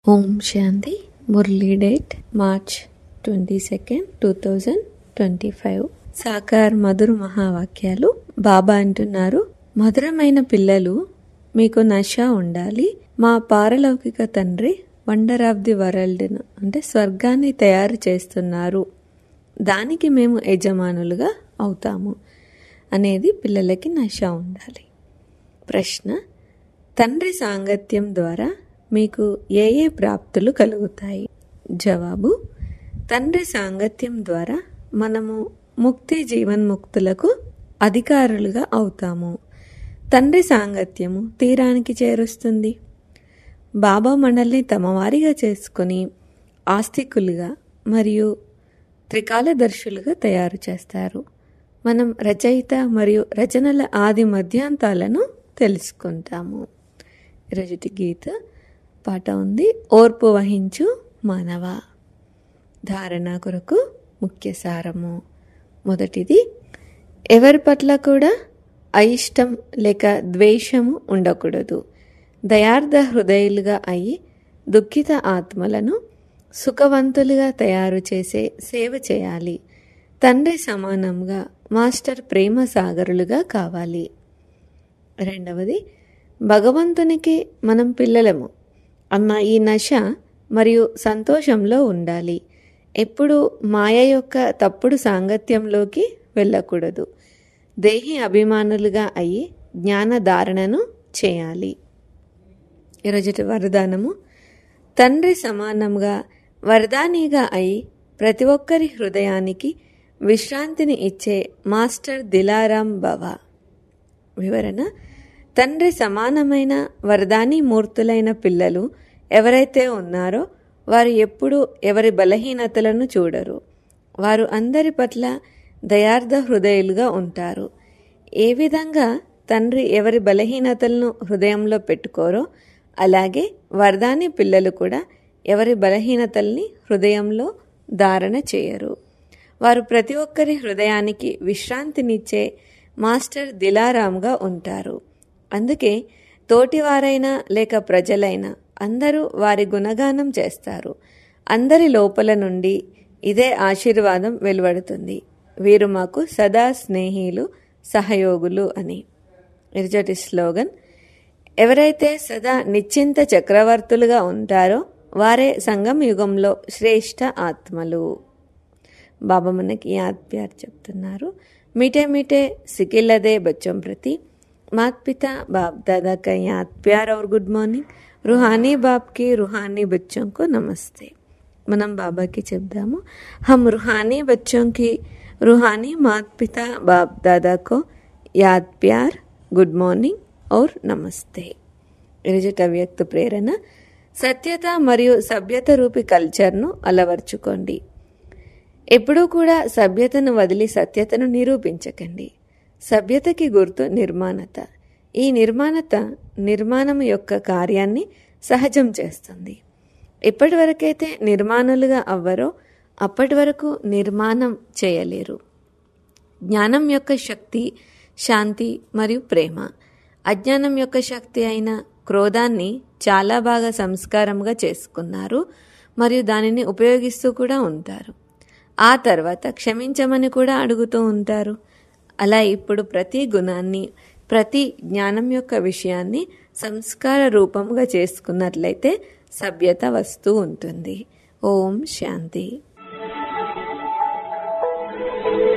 ఓం శాంతి మురళీ date March twenty second two thousand twenty five సాకార్ మధుర మహావాక్యాలు బాబా అంటున్నారు మధురమైన పిల్లలు మీకు నష ఉండాలి మా పారలౌకిక తండ్రి వండర్ ఆఫ్ ది వరల్డ్ను అంటే స్వర్గాన్ని తయారు చేస్తున్నారు దానికి మేము యజమానులుగా అవుతాము అనేది పిల్లలకి నష ఉండాలి ప్రశ్న తండ్రి సాంగత్యం ద్వారా మీకు ఏ ఏ ప్రాప్తులు కలుగుతాయి జవాబు తండ్రి సాంగత్యం ద్వారా మనము ముక్తి జీవన్ముక్తులకు అధికారులుగా అవుతాము తండ్రి సాంగత్యము తీరానికి చేరుస్తుంది బాబా మనల్ని తమవారిగా చేసుకుని ఆస్తికులుగా మరియు త్రికాలదర్శులుగా తయారు చేస్తారు మనం రచయిత మరియు రచనల ఆది మధ్యాంతాలను తెలుసుకుంటాము ఈరోజుటి గీత పాట ఉంది ఓర్పు వహించు మానవ ధారణ కొరకు ముఖ్య సారము మొదటిది ఎవరి పట్ల కూడా అయిష్టం లేక ద్వేషము ఉండకూడదు దయార్థ హృదయులుగా అయి దుఃఖిత ఆత్మలను సుఖవంతులుగా తయారు చేసే సేవ చేయాలి తండ్రి సమానంగా మాస్టర్ ప్రేమ సాగరులుగా కావాలి రెండవది భగవంతునికి మనం పిల్లలము అన్న ఈ నశ మరియు సంతోషంలో ఉండాలి ఎప్పుడు మాయ యొక్క తప్పుడు సాంగత్యంలోకి వెళ్ళకూడదు దేహి అభిమానులుగా అయి జ్ఞానధారణను చేయాలి ఈరోజుటి వరదానము తండ్రి సమానంగా వరదానిగా అయి ప్రతి ఒక్కరి హృదయానికి విశ్రాంతిని ఇచ్చే మాస్టర్ దిలారాం భవ వివరణ తండ్రి సమానమైన వరదాని మూర్తులైన పిల్లలు ఎవరైతే ఉన్నారో వారు ఎప్పుడూ ఎవరి బలహీనతలను చూడరు వారు అందరి పట్ల దయార్థ హృదయులుగా ఉంటారు ఏ విధంగా తండ్రి ఎవరి బలహీనతలను హృదయంలో పెట్టుకోరో అలాగే వరదాని పిల్లలు కూడా ఎవరి బలహీనతల్ని హృదయంలో ధారణ చేయరు వారు ప్రతి ఒక్కరి హృదయానికి విశ్రాంతినిచ్చే మాస్టర్ దిలారాంగా ఉంటారు అందుకే తోటివారైనా లేక ప్రజలైనా అందరూ వారి గుణగానం చేస్తారు అందరి లోపల నుండి ఇదే ఆశీర్వాదం వెలువడుతుంది వీరు మాకు సదా స్నేహిలు సహయోగులు అని ఇరుచటి స్లోగన్ ఎవరైతే సదా నిశ్చింత చక్రవర్తులుగా ఉంటారో వారే సంగం యుగంలో శ్రేష్ఠ ఆత్మలు బాబా మనకి యాద్ ప్యార్ చెప్తున్నారు మీటే మీటే సికిల్లదే బచ్చం ప్రతి मात पिता बाप दादा का याद प्यार और गुड मॉर्निंగ్ रूहानी बाप की रूहानी बच्चों को नमस्ते మనం బాబాకి చెప్దాము హమ్ रूहानी बच्चों की रूहानी मात पिता बाप दादा को याद प्यार గుడ్ మార్నింగ్ और నమస్తే ఇరుజట వ్యక్త ప్రేరణ సత్యత మరియు సభ్యత రూపి కల్చర్ను అలవర్చుకోండి ఎప్పుడూ కూడా సభ్యతను వదిలి సత్యతను నిరూపించకండి సభ్యతకి గుర్తు నిర్మాణత ఈ నిర్మాణత నిర్మాణం యొక్క కార్యాన్ని సహజం చేస్తుంది ఎప్పటి వరకైతే నిర్మాణులుగా అవ్వరో అప్పటి వరకు నిర్మాణం చేయలేరు జ్ఞానం యొక్క శక్తి శాంతి మరియు ప్రేమ అజ్ఞానం యొక్క శక్తి అయిన క్రోధాన్ని చాలా బాగా సంస్కారంగా చేసుకున్నారు మరియు దానిని ఉపయోగిస్తూ కూడా ఉంటారు ఆ తర్వాత క్షమించమని కూడా అడుగుతూ ఉంటారు అలా ఇప్పుడు ప్రతి గుణాన్ని ప్రతి జ్ఞానం యొక్క విషయాన్ని సంస్కార రూపంగా చేసుకున్నట్లయితే సభ్యత వస్తూ ఉంటుంది ఓం శాంతి